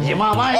يا ماما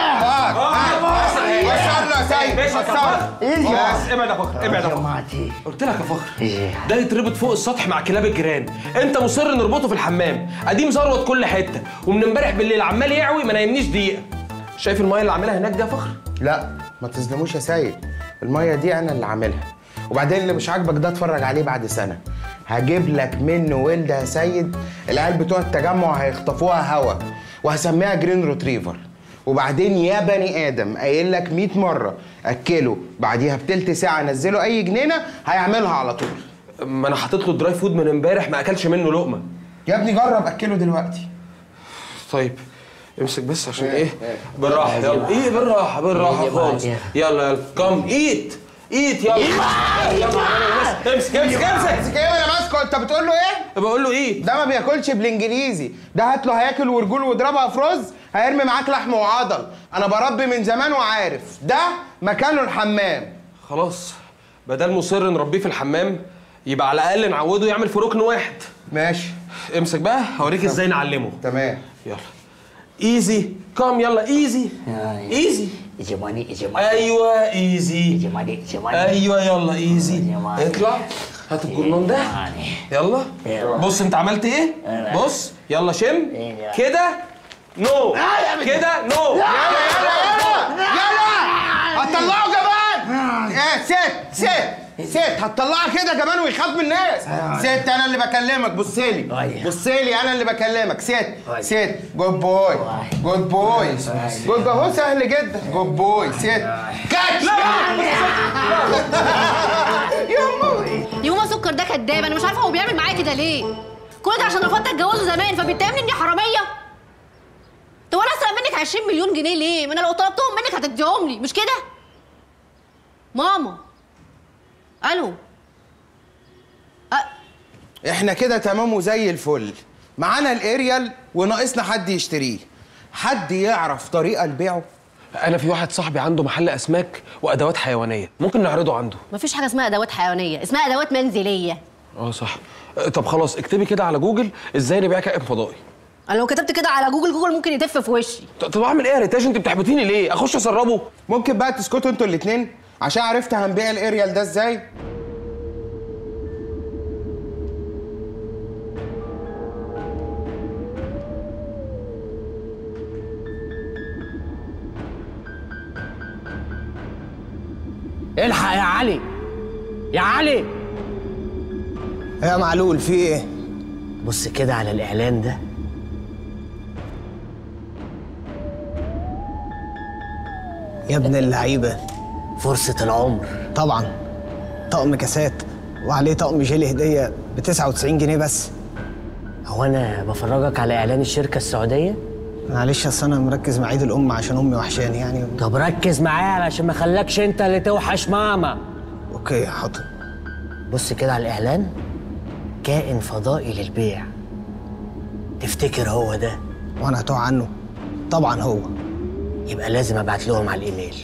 وصلنا يا سيد ماشي يا وصلنا خلاص ابعد يا فخر ابعد يا يا فخر ماتي قلت لك يا فخر إيه؟ ده يتربط فوق السطح مع كلاب الجيران انت مصر نربطه في الحمام اديم زروت كل حته ومن امبارح بالليل عمال يعوي ما نايمنيش دقيقه شايف المايه اللي عاملها هناك ده يا فخر لا ما تظلموش يا سيد الميه دي انا اللي عاملها وبعدين اللي مش عاجبك ده اتفرج عليه بعد سنه هجيب لك منه ولد يا سيد العيال بتوع التجمع هيخطفوها هوا وهسميها جرين روتريفر وبعدين يا بني ادم قايل لك 100 مره اكله بعديها بتلت ساعه نزله اي جنينه هيعملها على طول ما انا حاطط له دراي فود من امبارح ما اكلش منه لقمه يا ابني جرب اكله دلوقتي طيب امسك بس عشان ايه بالراحه يلا ايه بالراحه بالراحه إيه خالص يا يلا يلا كم ايت ايت يلا يلا يلا امسك امسك امسك امسك ايه وانا ماسكه انت بتقول له ايه بقول له ايت ده ما بياكلش بالانجليزي ده هات له هياكل ورجول واضربها في رز هيرمي معاك لحم وعضل انا بربي من زمان وعارف ده مكانه الحمام خلاص بدل مصر نربيه في الحمام يبقى على الاقل نعوده يعمل في ركن واحد ماشي امسك بقى هوريك ازاي نعلمه تمام يلا ايزي كم يلا ايزي ايزي اجماني اجماني ايوه ايزي اجماني اجماني ايوه يلا ايزي يا معلم. اطلع هات الجرنان ده يعني. يلا يلا. بص انت عملت ايه يلا. بص يلا شم يلا. كده نو كده نو يلا يلا يلا يلا هتطلعه كمان ايه ست ست ست هتطلعها كده كمان ويخاف من الناس ست انا اللي بكلمك بص لي أيوة. بص لي انا اللي بكلمك ست أيوة. ست جود بوي جود بوي جود اهو سهل جدا جود بوي ست كاتش يوما سكر ده كداب انا مش عارفه هو بيعمل معايا كده ليه كل ده عشان رفضت اتجوزه زمان فبيتهمني اني حراميه طب انا اسرق منك 20 مليون جنيه ليه ما انا لو طلبتهم منك هتديهم لي مش كده ماما الو أ... احنا كده تمام وزي الفل معانا الاريال وناقصنا حد يشتريه حد يعرف طريقه لبيعه انا في واحد صاحبي عنده محل اسماك وادوات حيوانيه ممكن نعرضه عنده مفيش حاجه اسمها ادوات حيوانيه اسمها ادوات منزليه اه صح طب خلاص اكتبي كده على جوجل ازاي نبيع كائن فضائي انا لو كتبت كده على جوجل جوجل ممكن يتف في وشي ط- طب اعمل ايه يا ريتاج انت بتحبطيني ليه اخش اسربه ممكن بقى تسكتوا انتوا الاتنين عشان عرفت هنبيع الاريال ده ازاي الحق يا علي يا علي يا معلول في ايه بص كده على الاعلان ده يا ابن اللعيبة فرصه العمر طبعا طقم كاسات وعليه طقم جيلي هدية ب 99 جنيه بس هو انا بفرجك على اعلان الشركه السعوديه معلش اصل انا مركز مع عيد الام عشان امي وحشاني يعني طب ركز معايا علشان ما خلاكش انت اللي توحش ماما اوكي حاضر بص كده على الاعلان كائن فضائي للبيع تفتكر هو ده وانا هتوه عنه طبعا هو يبقى لازم ابعت لهم على الايميل